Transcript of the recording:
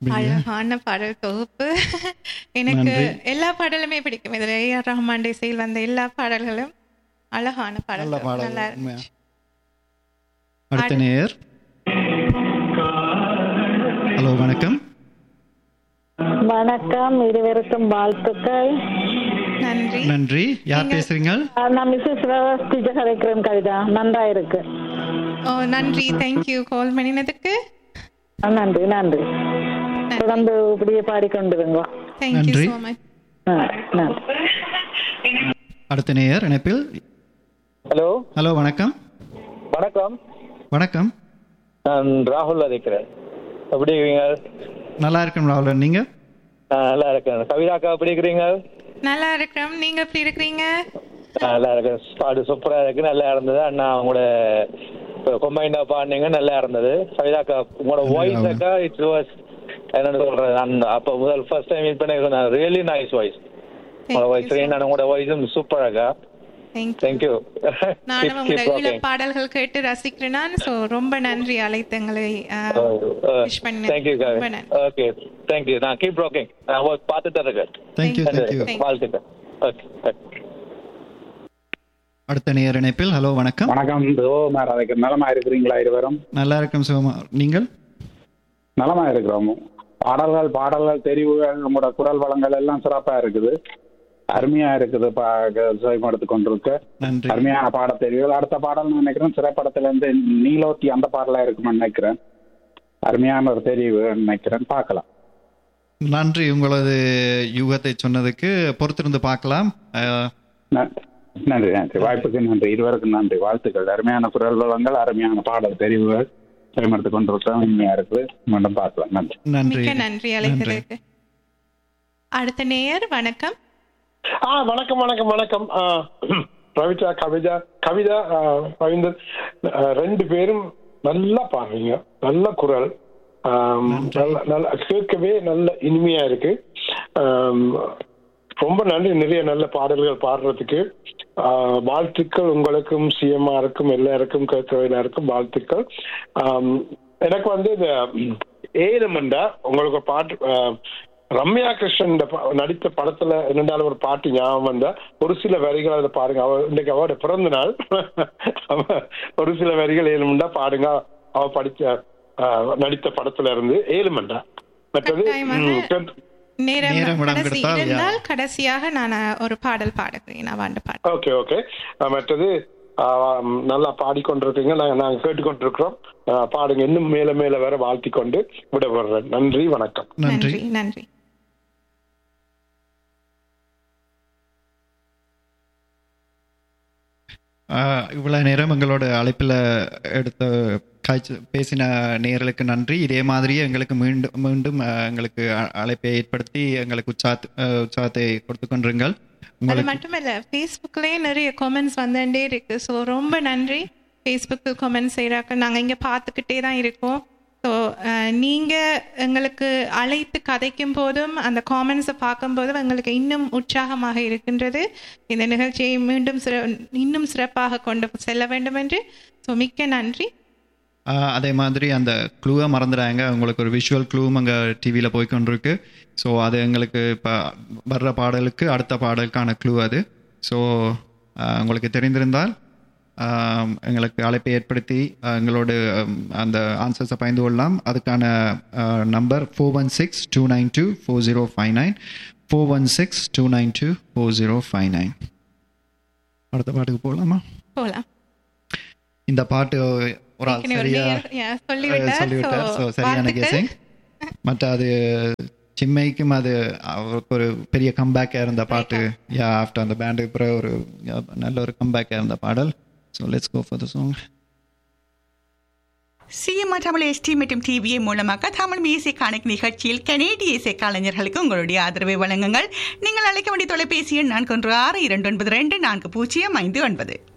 அழகான பாடல் தொகுப்பு எனக்கு நன்றி. எல்லா பாடலுமே பிடிக்கும் இதுல ஏ ஆர் ரஹ்மான் இசையில் வந்த எல்லா பாடல்களும் அழகான பாடல் நல்ல தொகுப்பு. பாடல் நல்லா உண்மையா. இருந்துச்சு. அடுத்த நேயர் ஹலோ வணக்கம் வணக்கம் இருவருக்கும் வாழ்த்துக்கள் நன்றி நன்றி யார் நீங்க- பேசுறீங்க அஹ் நான் மிஸ்ஸஸ் ரவஸ்திஜ கதைக்கிறேன் கவிதா நன்றா இருக்கு ஓ நன்றி தேங்க்யூ கால் பண்ணினதுக்கு அஹ் நன்றி நன்றி தொடர்ந்து இப்படியே பாடிக்கொண்டிருங்க தேங்க்யூ நன்றி. ஸோ மச் அஹ் நன்றி அடுத்த நேயர் இணைப்பில் ஹலோ ஹலோ வணக்கம் வணக்கம் வணக்கம் நான் ராகுல் அதைக்கிறேன் எப்படி இருக்கீங்க நல்லா இருக்கும் ராகுலன் நீங்க நான் நல்லா இருக்கேன் கவிதாக்கா எப்படி இருக்கிறீங்க நல்லா இருக்கிறோம் நீங்க எப்படி இருக்கிறீங்க நான் நல்லா இருக்கேன் பாடு சூப்பரா இருக்கு நல்லா இருந்தது அண்ணா உங்களோட கொம்பைண்டா பாடினீங்க நல்லா இருந்தது கவிதாக்கா உங்களோட நன்றி, வாய்ஸ் ராகுல். அக்கா இட்ஸ் வாஸ் என்னன்னு சொல்றது நான் அப்போ முதல் ஃபர்ஸ்ட் டைம் மீட் பண்ண ரியலி நைஸ் வாய்ஸ் உங்களோட வாய்ஸ் நான் உங்களோட வாய்ஸும் சூப்பர் அக்கா தேங்க்யூ தேங்க்யூ நானும் உங்களோட ஈழ பாடல்கள் கேட்டு ரசிக்கிறேன் ஸோ ரொம்ப நன்றி அழைத்தங்களை விஷ் பண்ண தேங்க்யூ ரொம்ப நன்றி ஓகே தேங்க்யூ நான் கீப் ராக்கிங் நான் பார்த்துட்டு தான் இருக்கேன் thank you Thank you. Thank you Thank you. வாழ்த்துக்கள் ஓகே அடுத்த நேயர் இணைப்பில் ஹலோ வணக்கம் வணக்கம் சிவகுமார் அதுக்கு நலமா இருக்கிறீங்களா இருவரும் நல்லா இருக்கும் சிவமா நீங்கள் நலமா இருக்கிறோம் பாடல்கள் பாடல்கள் தெரிவுகள் உங்களோட குரல் வளங்கள் எல்லாம் சிறப்பா இருக்குது அருமையா இருக்குது செய்யப்படுத்து கொண்டிருக்கு நன்றி அருமையான பாட தெரிவுகள் அடுத்த பாடல் நான் நினைக்கிறேன் சிறைப்படத்துல இருந்து நீலோத்தி அந்த பாடலா இருக்கும்னு நினைக்கிறேன் அருமையான ஒரு தெரிவு நினைக்கிறேன் பார்க்கலாம் நன்றி உங்களது யூகத்தை சொன்னதுக்கு பொறுத்திருந்து பார்க்கலாம் அஹ், ந- நன்றி நன்றி வாய்ப்புக்கு நன்றி இருவருக்கும் நன்றி வாழ்த்துக்கள் அருமையான குரல் வளங்கள் அருமையான பாடல் தெரிவுகள் செய்யப்படுத்து கொண்டிருக்கிறோம் உண்மையா இருக்குது மீண்டும் பார்க்கலாம் நன்றி நன்றி மிக்க நன்றி அழைத்ததற்கு அடுத்த நேயர் வணக்கம் ஆ வணக்கம் வணக்கம் வணக்கம் ஆ, ரவிதா கவிதா கவிதா ஆ, ரவீந்தர் ஆ, ரெண்டு பேரும் நல்லா பாடுறீங்க நல்ல குரல் ஆம், நல்ல நல்ல கேட்கவே நல்ல இனிமையா இருக்கு ஆம், ரொம்ப நன்றி நிறைய நல்ல பாடல்கள் பாடுறதுக்கு ஆ, வாழ்த்துக்கள் உங்களுக்கும் சிஎம்ஆருக்கும் எல்லாருக்கும் கேட்கிற எல்லாருக்கும் வாழ்த்துக்கள் ஆம், எனக்கு வந்து இந்த ஏனமண்டா உங்களுக்கு ஒரு பாட்டு ஆ, ரம்யா கிருஷ்ணன் இந்த ப- நடித்த படத்துல என்னென்னாலும் ஒரு பாட்டு ஞாபகம் வந்தா ஒரு சில வரிகள் அதை பாருங்க அவ இன்னைக்கு அவட பிறந்த நாள் அவ ஒரு சில வரிகள் ஏழுமண்டா பாடுங்க அவ படிச்ச ஆஹ், நடித்த படத்துல இருந்து ஏழுமண்டா மற்றது கட்டாயமாக. ம், கேட்- நேரம் நேரம் இடம் கடைசி கொடுத்தால், யா. இருந்தால் கடைசியாக நான் ஒரு பாடல் பாடுகிறேன் அவாண்ட பாடல் ஓகே ஓகே ஆஹ், மற்றது ஆஹ், நல்லா பாடிக்கொண்டிருக்கீங்க நாங்க நாங்க கேட்டுக்கொண்டிருக்கிறோம் ஆஹ், பாடுங்க இன்னும் மேல மேல வர வாழ்த்தி கொண்டு விடப்படுறேன் நன்றி வணக்கம் நன்றி நன்றி நன்றி ஆஹ், இவ்வளவு நேரம் எங்களோட அழைப்பில் எடுத்த காய்ச்சி பேசின நேயர்களுக்கு நன்றி இதே மாதிரியே எங்களுக்கு மீண்டும் மீண்டும் ஆஹ், எங்களுக்கு அ- அழைப்பை ஏற்படுத்தி எங்களுக்கு உற்சாத் ஆஹ், உற்சாகத்தை கொடுத்து கொண்டிருங்கள் அது உங்களுக்கு மட்டுமல்ல ஃபேஸ்புக்லயே நிறைய கமெண்ட்ஸ் வந்துட்டே இருக்கு ஸோ ரொம்ப நன்றி ஃபேஸ்புக்கு கமெண்ட் செய்கிறாக்க நாங்கள் இங்கே பார்த்துக்கிட்டே தான் இருக்கோம் ஸோ நீங்கள் எங்களுக்கு அழைத்து கதைக்கும் போதும் அந்த காமெண்ட்ஸை பார்க்கும்போதும் எங்களுக்கு இன்னும் உற்சாகமாக இருக்கின்றது இந்த நிகழ்ச்சியை மீண்டும் சிற இன்னும் சிறப்பாக கொண்டு செல்ல வேண்டும் என்று ஸோ மிக்க நன்றி ஆஹ், அதே மாதிரி அந்த க்ளூவை மறந்துடாங்க உங்களுக்கு ஒரு விஷுவல் க்ளூவும் அங்கே டிவியில் போய்க்கொண்டிருக்கு ஸோ அது எங்களுக்கு இப்போ வர்ற பாடலுக்கு அடுத்த பாடலுக்கான க்ளூ அது ஸோ உங்களுக்கு தெரிந்திருந்தால் ஆஹ், எங்களுக்கு அழைப்பை ஏற்படுத்தி ஆஹ், எங்களோட ஹம், அந்த ஆன்சர்ஸை பயந்து கொள்ளலாம் அதுக்கான number four one six two nine two four zero five nine four one six two nine two four zero five nine அடுத்த பாட்டுக்கு போகலாமா போகலாம் இந்த பாட்டு ஒரு ஆள் ஏற்கனவே ஒரு சரியா நேயர், yeah, சொல்லிவிட்டார். சொல்லிவிட்டார் So, ஸோ சரியான வாழ்த்துக்கள். கெஸிங் மற்ற அது சிம்மைக்கும் அது அவருக்கு ஒரு பெரிய கம்பேக்காக இருந்த பாட்டு யா ஆஃப்டர் அந்த பேண்டுக்கு பிறகு ஒரு yeah, நல்ல ஒரு கம்பேக்காக இருந்த பாடல் so let's go for the song CMR Tamil ST மற்றும் டிவிஏ மூலமாக தமிழ் இசை கணக்கு நிகழ்ச்சியில் கனேடிய இசை கலைஞர்களுக்கு உங்களுடைய ஆதரவை வழங்குங்கள் நீங்கள் அழைக்க வேண்டிய தொலைபேசி எண் நான்கு ஒன்று ஆறு இரண்டு ஒன்பது ரெண்டு நான்கு பூஜ்ஜியம் ஐந்து ஒன்பது